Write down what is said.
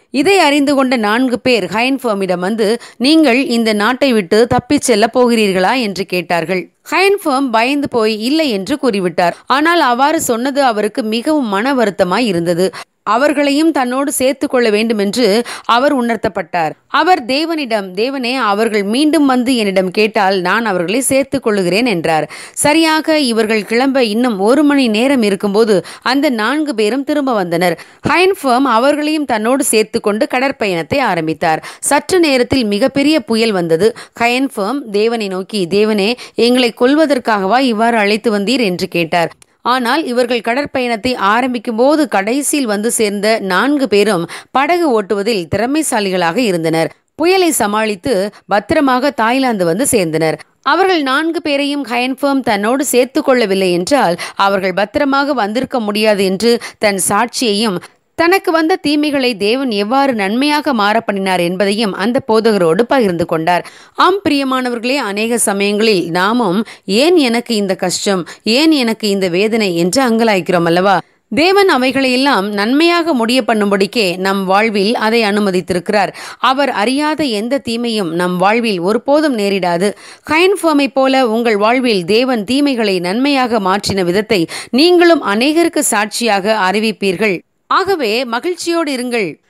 இதை அறிந்து கொண்ட நான்கு பேர் ஹைன்ஃபர்மிடம் வந்து நீங்கள் இந்த நாட்டை விட்டு தப்பிச் செல்ல போகிறீர்களா என்று கேட்டார்கள் ஹைன்ஃபர்ம் பயந்து போய் இல்லை என்று கூறிவிட்டார் ஆனால் அவ்வாறு சொன்னது அவருக்கு மிகவும் மன வருத்தமாய் இருந்தது அவர்களையும் தன்னோடு சேர்த்து கொள்ள வேண்டும் என்று அவர் உணர்த்தப்பட்டார் அவர் தேவனிடம் தேவனே அவர்கள் மீண்டும் வந்து என்னிடம் கேட்டால் நான் அவர்களை சேர்த்துக் கொள்ளுகிறேன் என்றார் சரியாக இவர்கள் கிளம்ப இன்னும் ஒரு மணி நேரம் இருக்கும்போது அந்த நான்கு பேரும் திரும்ப வந்தனர் ஹைன்ஃபர்ம் அவர்களையும் தன்னோடு சேர்த்து கொண்டு கடற்பயணத்தை ஆரம்பித்தார் சற்று நேரத்தில் மிகப்பெரிய புயல் வந்தது ஹைன்ஃபர்ம் தேவனை நோக்கி தேவனே எங்களை கொல்வதற்காகவா இவ்வாறு அழைத்து வந்தீர் என்று கேட்டார் ஆனால் இவர்கள் கடற்பயணத்தை ஆரம்பிக்கும் போது கடைசியில் வந்து சேர்ந்த நான்கு பேரும் படகு ஓட்டுவதில் திறமைசாலிகளாக இருந்தனர் புயலை சமாளித்து பத்திரமாக தாய்லாந்து வந்து சேர்ந்தனர் அவர்கள் நான்கு பேரையும் ஹயன்ஃபர்ம் தன்னோடு சேர்த்து கொள்ளவில்லை என்றால் அவர்கள் பத்திரமாக வந்திருக்க முடியாது என்று தன் சாட்சியையும் தனக்கு வந்த தீமைகளை தேவன் எவ்வாறு நன்மையாக மாற பண்ணினார் என்பதையும் அந்த போதகரோடு பகிர்ந்து கொண்டார் ஆம் பிரியமானவர்களே அநேக சமயங்களில் நாமும் ஏன் எனக்கு இந்த கஷ்டம் ஏன் எனக்கு இந்த வேதனை என்று அங்கலாய்க்கிறோம் அல்லவா தேவன் அவைகளையெல்லாம் நன்மையாக முடிய பண்ணும்படிக்கே நம் வாழ்வில் அதை அனுமதித்திருக்கிறார் அவர் அறியாத எந்த தீமையும் நம் வாழ்வில் ஒருபோதும் நேரிடாது ஹைன்ஃபர்மை போல உங்கள் வாழ்வில் தேவன் தீமைகளை நன்மையாக மாற்றின விதத்தை நீங்களும் அநேகருக்கு சாட்சியாக அறிவிப்பீர்கள் ஆகவே மகிழ்ச்சியோடு இருங்கள்